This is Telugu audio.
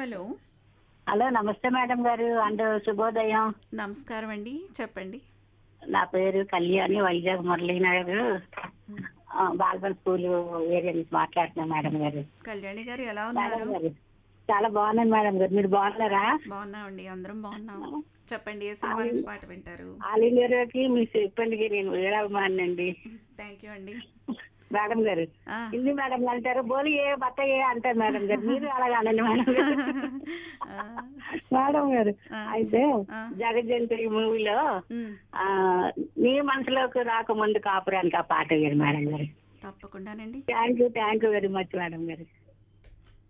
హలో హలో నమస్తే మేడం గారు అండ్ శుభోదయం నమస్కారం అండి చెప్పండి నా పేరు కళ్యాణి వైజాగ్ మురళీనగర్ ఆ, బాల్బన్ స్కూల్ ఏరియా నుంచి మాట్లాడుతున్నా మేడం గారు కళ్యాణి గారు ఎలా మేడం ఉన్నారు గారు చాలా బాగున్నాను మేడం గారు మీరు బాగున్నారా బాగున్నామండి అందరం బాగున్నాం చెప్పండి ఏ సినిమా నుంచి పాట వింటారు ఆల్ ఇండియాకి మీ సిబ్బందికి నేను వీరాభిమానండి థ్యాంక్ యూ అండి మేడం గారు ఆ, హిందీ మేడం అంటారు బోలి ఏ బత్త ఏ అంటారు మేడం గారు మీరు అలాగే అనండి మేడం గారు ఆ, మేడం గారు ఆ, అయితే ఆ. జగజ్జంత్రి మూవీలో ఉమ్, ఆ నీ మనసులోకి రాకముందు కాపురానికి ఆ పాట వేరు మేడం గారు తప్పకుండానండి thank you thank you very much madam గారు